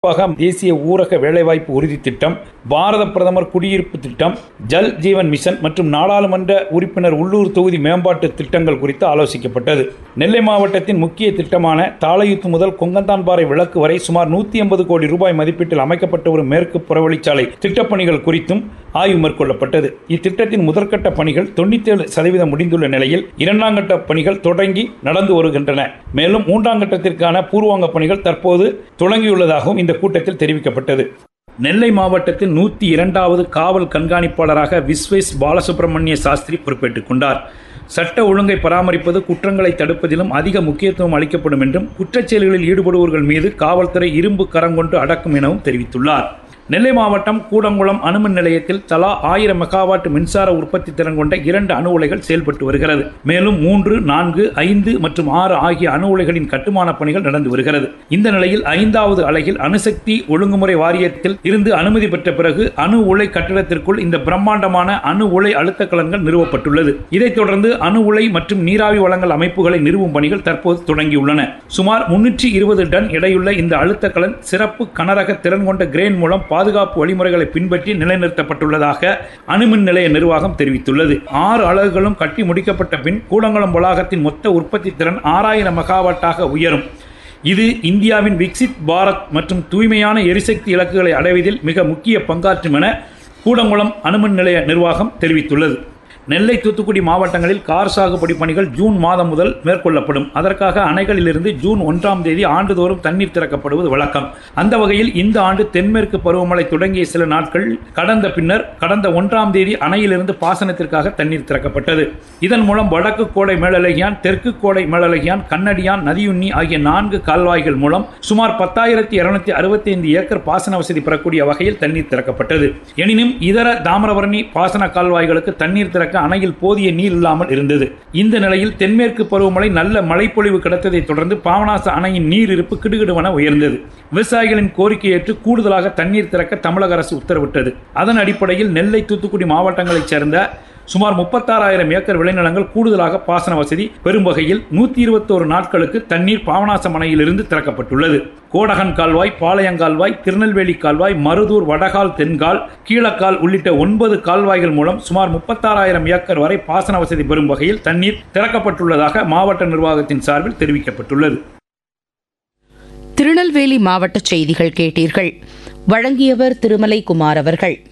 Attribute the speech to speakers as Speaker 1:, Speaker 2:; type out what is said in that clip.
Speaker 1: நிர்வாகம் தேசிய ஊரக வேலைவாய்ப்பு உறுதி திட்டம் பாரத பிரதமர் குடியிருப்பு திட்டம் ஜல் ஜீவன் மிஷன் மற்றும் நாடாளுமன்ற உறுப்பினர் உள்ளூர் தொகுதி மேம்பாட்டு திட்டங்கள் குறித்து ஆலோசிக்கப்பட்டது நெல்லை மாவட்டத்தின் முக்கிய திட்டமான தாளையுத்து முதல் கொங்கந்தான்பாறை விளக்கு வரை சுமார் நூத்தி எண்பது கோடி ரூபாய் மதிப்பீட்டில் அமைக்கப்பட்ட ஒரு மேற்கு புறவழிச்சாலை திட்டப்பணிகள் குறித்தும் ஆய்வு மேற்கொள்ளப்பட்டது இத்திட்டத்தின் முதற்கட்ட பணிகள் தொண்ணூத்தி ஏழு சதவீதம் முடிந்துள்ள நிலையில் இரண்டாம் கட்ட பணிகள் தொடங்கி நடந்து வருகின்றன மேலும் மூன்றாம் கட்டத்திற்கான பூர்வாங்க பணிகள் தற்போது தொடங்கியுள்ளதாகவும் இந்த கூட்டத்தில் தெரிவிக்கப்பட்டது நெல்லை மாவட்டத்தில் நூத்தி இரண்டாவது காவல் கண்காணிப்பாளராக விஸ்வேஸ் பாலசுப்ரமணிய சாஸ்திரி பொறுப்பேற்றுக் கொண்டார் சட்ட ஒழுங்கை பராமரிப்பது குற்றங்களை தடுப்பதிலும் அதிக முக்கியத்துவம் அளிக்கப்படும் என்றும் குற்றச் செயல்களில் ஈடுபடுவோர்கள் மீது காவல்துறை இரும்பு கரம் கொண்டு அடக்கும் எனவும் தெரிவித்துள்ளார் நெல்லை மாவட்டம் கூடங்குளம் அணுமின் நிலையத்தில் தலா ஆயிரம் மெகாவாட் மின்சார உற்பத்தி திறன் கொண்ட இரண்டு அணு உலைகள் செயல்பட்டு வருகிறது மேலும் மூன்று நான்கு ஐந்து மற்றும் ஆறு ஆகிய அணு உலைகளின் கட்டுமான பணிகள் நடந்து வருகிறது இந்த நிலையில் ஐந்தாவது அலகில் அணுசக்தி ஒழுங்குமுறை வாரியத்தில் இருந்து அனுமதி பெற்ற பிறகு அணு உலை கட்டிடத்திற்குள் இந்த பிரம்மாண்டமான அணு உலை அழுத்த கலன்கள் நிறுவப்பட்டுள்ளது இதைத் தொடர்ந்து அணு உலை மற்றும் நீராவி வளங்கள் அமைப்புகளை நிறுவும் பணிகள் தற்போது தொடங்கியுள்ளன சுமார் முன்னூற்றி இருபது டன் எடையுள்ள இந்த அழுத்த கலன் சிறப்பு கனரக திறன் கொண்ட கிரேன் மூலம் பாதுகாப்பு வழிமுறைகளை பின்பற்றி நிலைநிறுத்தப்பட்டுள்ளதாக அணுமின் நிலைய நிர்வாகம் தெரிவித்துள்ளது ஆறு அலகுகளும் கட்டி முடிக்கப்பட்ட பின் கூடங்குளம் வளாகத்தின் மொத்த உற்பத்தி திறன் ஆறாயிரம் மெகாவாட்டாக உயரும் இது இந்தியாவின் விக்சித் பாரத் மற்றும் தூய்மையான எரிசக்தி இலக்குகளை அடைவதில் மிக முக்கிய பங்காற்றும் என கூடங்குளம் அணுமின் நிலைய நிர்வாகம் தெரிவித்துள்ளது நெல்லை தூத்துக்குடி மாவட்டங்களில் கார் சாகுபடி பணிகள் ஜூன் மாதம் முதல் மேற்கொள்ளப்படும் அதற்காக அணைகளிலிருந்து ஜூன் ஒன்றாம் தேதி ஆண்டுதோறும் தண்ணீர் திறக்கப்படுவது வழக்கம் அந்த வகையில் இந்த ஆண்டு தென்மேற்கு பருவமழை தொடங்கிய சில நாட்கள் கடந்த பின்னர் கடந்த ஒன்றாம் தேதி அணையிலிருந்து பாசனத்திற்காக தண்ணீர் திறக்கப்பட்டது இதன் மூலம் வடக்கு கோடை மேலழகியான் தெற்கு கோடை மேலழகியான் கண்ணடியான் நதியுண்ணி ஆகிய நான்கு கால்வாய்கள் மூலம் சுமார் பத்தாயிரத்தி இருநூத்தி அறுபத்தி ஐந்து ஏக்கர் பாசன வசதி பெறக்கூடிய வகையில் தண்ணீர் திறக்கப்பட்டது எனினும் இதர தாமிரபரணி பாசன கால்வாய்களுக்கு தண்ணீர் திறக்க அணையில் போதிய நீர் இல்லாமல் இருந்தது இந்த நிலையில் தென்மேற்கு பருவமழை நல்ல மழைப்பொழிவு கிடைத்ததைத் தொடர்ந்து பாவனாச அணையின் நீர் இருப்பு கிடுகிடுவன உயர்ந்தது விவசாயிகளின் கோரிக்கை ஏற்று கூடுதலாக தண்ணீர் திறக்க தமிழக அரசு உத்தரவிட்டது அதன் அடிப்படையில் நெல்லை தூத்துக்குடி மாவட்டங்களைச் சேர்ந்த சுமார் முப்பத்தாறாயிரம் ஏக்கர் விளைநிலங்கள் கூடுதலாக பாசன வசதி பெறும் வகையில் நூத்தி இருபத்தோரு நாட்களுக்கு தண்ணீர் பாவனாசம் அணையிலிருந்து திறக்கப்பட்டுள்ளது கோடகன் கால்வாய் பாளையங்கால்வாய் திருநெல்வேலி கால்வாய் மருதூர் வடகால் தென்கால் கீழக்கால் உள்ளிட்ட ஒன்பது கால்வாய்கள் மூலம் சுமார் முப்பத்தாறாயிரம் ஏக்கர் வரை பாசன வசதி பெறும் வகையில் தண்ணீர் திறக்கப்பட்டுள்ளதாக மாவட்ட நிர்வாகத்தின் சார்பில் தெரிவிக்கப்பட்டுள்ளது
Speaker 2: திருநெல்வேலி மாவட்ட செய்திகள் கேட்டீர்கள் வழங்கியவர் திருமலை குமார் அவர்கள்